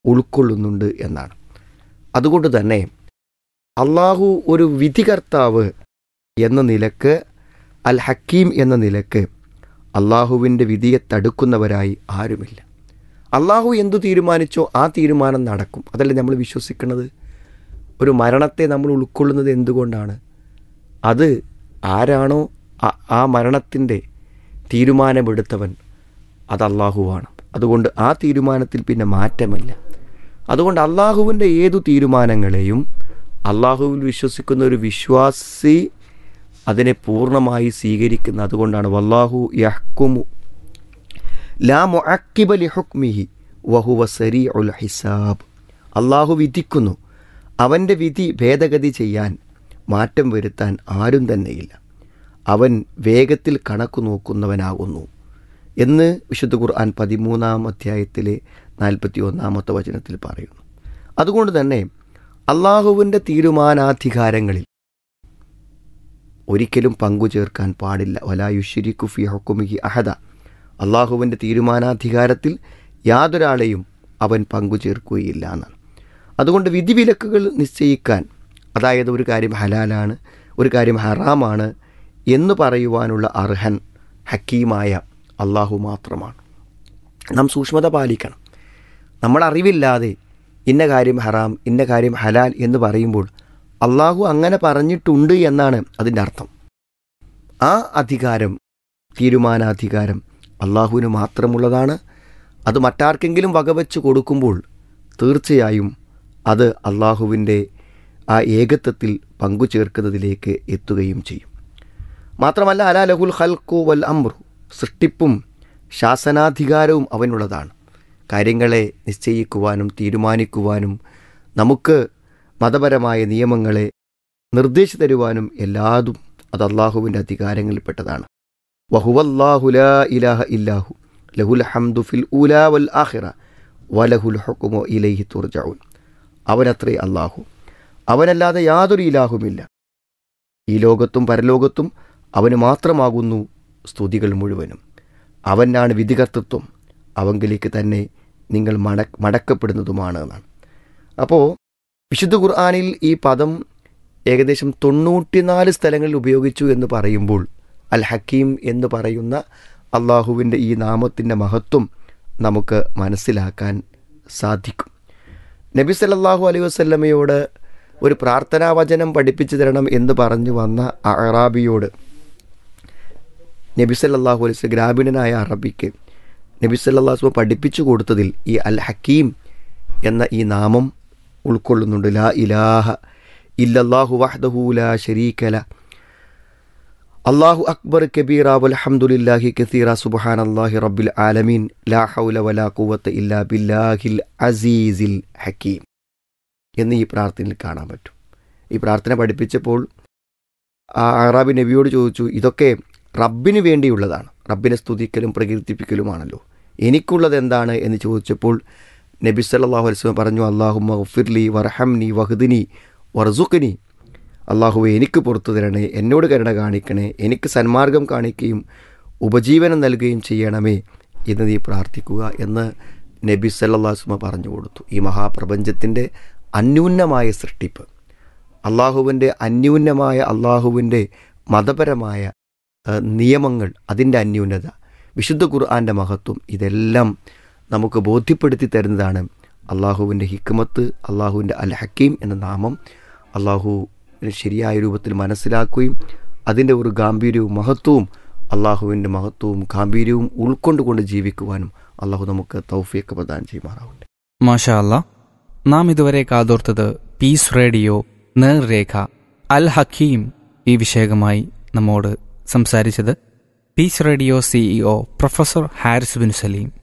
ഉൾക്കൊള്ളുന്നുണ്ട് എന്നാണ് അതുകൊണ്ട് തന്നെ അള്ളാഹു ഒരു വിധികർത്താവ് എന്ന നിലക്ക് അൽ ഹക്കീം എന്ന നിലക്ക് അള്ളാഹുവിൻ്റെ വിധിയെ തടുക്കുന്നവരായി ആരുമില്ല അള്ളാഹു എന്തു തീരുമാനിച്ചോ ആ തീരുമാനം നടക്കും അതല്ലേ നമ്മൾ വിശ്വസിക്കുന്നത് ഒരു മരണത്തെ നമ്മൾ ഉൾക്കൊള്ളുന്നത് എന്തുകൊണ്ടാണ് അത് ആരാണോ ആ- ആ മരണത്തിൻ്റെ തീരുമാനമെടുത്തവൻ അത് അള്ളാഹുവാണ് അതുകൊണ്ട് ആ തീരുമാനത്തിൽ പിന്നെ മാറ്റമില്ല അതുകൊണ്ട് അള്ളാഹുവിൻ്റെ ഏതു തീരുമാനങ്ങളെയും അള്ളാഹുവിൽ വിശ്വസിക്കുന്ന ഒരു വിശ്വാസി അതിനെ പൂർണ്ണമായി സ്വീകരിക്കുന്ന അതുകൊണ്ടാണ് വല്ലാഹു യഹ്കുമു ലാ മുഅക്കിബ ലിഹുക്മിഹി വഹുവ സരി ഉൽ ഹിസാബ് അള്ളാഹു വിധിക്കുന്നു അവൻ്റെ വിധി ഭേദഗതി ചെയ്യാൻ മാറ്റം വരുത്താൻ ആരും തന്നെയില്ല അവൻ വേഗത്തിൽ കണക്ക് നോക്കുന്നവനാകുന്നു എന്ന് വിശുദ്ധ ഖുർആൻ പതിമൂന്നാം അധ്യായത്തിലെ നാൽപ്പത്തി ഒന്നാമത്തെ വചനത്തിൽ പറയുന്നു അതുകൊണ്ട് തന്നെ അള്ളാഹുവിൻ്റെ തീരുമാനാധികാരങ്ങളിൽ ഒരിക്കലും പങ്കു ചേർക്കാൻ പാടില്ല വലായുഷിരി കുഫി ഹുക്കുമിഹി അഹദ അള്ളാഹുവിൻ്റെ തീരുമാനാധികാരത്തിൽ യാതൊരാളെയും അവൻ പങ്കു ചേർക്കുകയില്ല എന്നാണ് അതുകൊണ്ട് വിധിവിലക്കുകൾ നിശ്ചയിക്കാൻ അതായത് ഒരു കാര്യം ഹലാലാണ് ഒരു കാര്യം ഹറാമാണ് എന്ന് പറയുവാനുള്ള അർഹൻ ഹക്കീമായ അള്ളാഹു മാത്രമാണ് നാം സൂക്ഷ്മത പാലിക്കണം നമ്മൾ അറിവില്ലാതെ ഇന്ന കാര്യം ഹറാം ഇന്ന കാര്യം ഹലാൽ എന്ന് പറയുമ്പോൾ അള്ളാഹു അങ്ങനെ പറഞ്ഞിട്ടുണ്ട് എന്നാണ് അതിൻ്റെ അർത്ഥം ആ അധികാരം തീരുമാനാധികാരം അള്ളാഹുവിന് മാത്രമുള്ളതാണ് അത് മറ്റാർക്കെങ്കിലും വകവെച്ച് കൊടുക്കുമ്പോൾ തീർച്ചയായും അത് അള്ളാഹുവിൻ്റെ ആ ഏകത്വത്തിൽ പങ്കു ചേർക്കുന്നതിലേക്ക് എത്തുകയും ചെയ്യും മാത്രമല്ല അലാ ലഹുൽ ഹൽക്കു വൽ അമ്രു സൃഷ്ടിപ്പും ശാസനാധികാരവും അവനുള്ളതാണ് കാര്യങ്ങളെ നിശ്ചയിക്കുവാനും തീരുമാനിക്കുവാനും നമുക്ക് മതപരമായ നിയമങ്ങളെ നിർദ്ദേശിച്ചു തരുവാനും എല്ലാതും അത് അള്ളാഹുവിൻ്റെ അധികാരങ്ങളിൽപ്പെട്ടതാണ് വഹുവല്ലാഹു ലാ ഇലാഹ ഇല്ലാഹു ലഹുൽ ഹംദു ഫിൽ ഊലാ വൽ ആഖിറ വലഹുൽ ഹുക്കുമോ ഇലൈഹി തുർജഊൻ അവനത്രേ അള്ളാഹു അവനല്ലാതെ യാതൊരു ഇലാഹുമില്ല ഈ ലോകത്തും പരലോകത്തും അവന് മാത്രമാകുന്നു സ്തുതികൾ മുഴുവനും അവനാണ് വിധികർത്തൃത്വം അവങ്കിലേക്ക് തന്നെ നിങ്ങൾ മട മടക്കപ്പെടുന്നതുമാണ് എന്നാണ് അപ്പോൾ വിശുദ്ധ ഖുർആാനിൽ ഈ പദം ഏകദേശം തൊണ്ണൂറ്റിനാല് സ്ഥലങ്ങളിൽ ഉപയോഗിച്ചു എന്ന് പറയുമ്പോൾ അൽ ഹക്കീം എന്ന് പറയുന്ന അള്ളാഹുവിൻ്റെ ഈ നാമത്തിൻ്റെ മഹത്വം നമുക്ക് മനസ്സിലാക്കാൻ സാധിക്കും നബി സല്ലല്ലാഹു അലൈഹി വസല്ലമയോട് ഒരു പ്രാർത്ഥനാ വചനം പഠിപ്പിച്ചു തരണം എന്ന് പറഞ്ഞു വന്ന അറാബിയോട് നബി സല്ലല്ലാഹു അലൈഹി വസല്ലം ഗ്രാമീണനായ അറബിക്ക് നബി സല്ലല്ലാഹു അലൈഹി വസല്ലം പഠിപ്പിച്ചു കൊടുത്തതിൽ ഈ അൽ ഹക്കീം എന്ന ഈ നാമം ഉൾക്കൊള്ളുന്നുണ്ട് ലാ ഇലാഹ ഇല്ലല്ലാഹു വഹ്ദഹു ലാ ശരീകല അള്ളാഹു അക്ബർ കബീറ വൽഹംദുലില്ലാഹി കസീറ സുബ്ഹാനല്ലാഹി റബ്ബിൽ ആലമീൻ ലാ ഹൗല വലാ ഖുവത്ത ഇല്ലാ ബില്ലാഹിൽ അസീസിൽ ഹക്കീം എന്ന് ഈ പ്രാർത്ഥനയിൽ കാണാൻ പറ്റും ഈ പ്രാർത്ഥന പഠിപ്പിച്ചപ്പോൾ ആ അറാബി നബിയോട് ചോദിച്ചു ഇതൊക്കെ റബ്ബിന് വേണ്ടിയുള്ളതാണ് റബ്ബിനെ സ്തുതിക്കലും പ്രകീർത്തിപ്പിക്കലുമാണല്ലോ എനിക്കുള്ളത് എന്താണ് എന്ന് ചോദിച്ചപ്പോൾ നബി സല്ലല്ലാഹു അലൈഹി വസല്ലം പറഞ്ഞു അള്ളാഹു മഗ്ഫിർലി വർഹംനി വഹ്ദിനി വർസുഖനി അള്ളാഹുവെ എനിക്ക് പുറത്തു തരണേ എന്നോട് കരുണ കാണിക്കണേ എനിക്ക് സന്മാർഗം കാണിക്കുകയും ഉപജീവനം നൽകുകയും ചെയ്യണമേ എന്ന് നീ പ്രാർത്ഥിക്കുക എന്ന് നബി സല്ലാസ്മ പറഞ്ഞു കൊടുത്തു ഈ മഹാപ്രപഞ്ചത്തിൻ്റെ അന്യൂന്നമായ സൃഷ്ടിപ്പ് അള്ളാഹുവിൻ്റെ അന്യൂന്നമായ അള്ളാഹുവിൻ്റെ മതപരമായ ആ, നിയമങ്ങൾ അതിൻ്റെ അന്യൂനത വിശുദ്ധ ഖുർആൻ്റെ മഹത്വം ഇതെല്ലാം നമുക്ക് ബോധ്യപ്പെടുത്തി തരുന്നതാണ് അള്ളാഹുവിൻ്റെ ഹിക്മത്ത് അള്ളാഹുവിൻ്റെ അൽ ഹക്കീം എന്ന നാമം അള്ളാഹു ശരിയായ രൂപത്തിൽ മനസ്സിലാക്കുകയും അതിൻ്റെ ഒരു ഗാംഭീര്യവും മഹത്വവും അള്ളാഹുവിൻ്റെ മഹത്വവും ഗാംഭീര്യവും ഉൾക്കൊണ്ടുകൊണ്ട് ജീവിക്കുവാനും അള്ളാഹു നമുക്ക് തൗഫിയൊക്കെ പ്രദാനം ചെയ്യുമാറാവട്ടെ മാഷാ അല്ല നാം ഇതുവരെ കാതോർത്തത് പീസ് റേഡിയോ നേർരേഖ അൽ ഹക്കീം ഈ വിഷയകമായി നമ്മോട് സംസാരിച്ചത് peace radio CEO professor Haris bin Saleem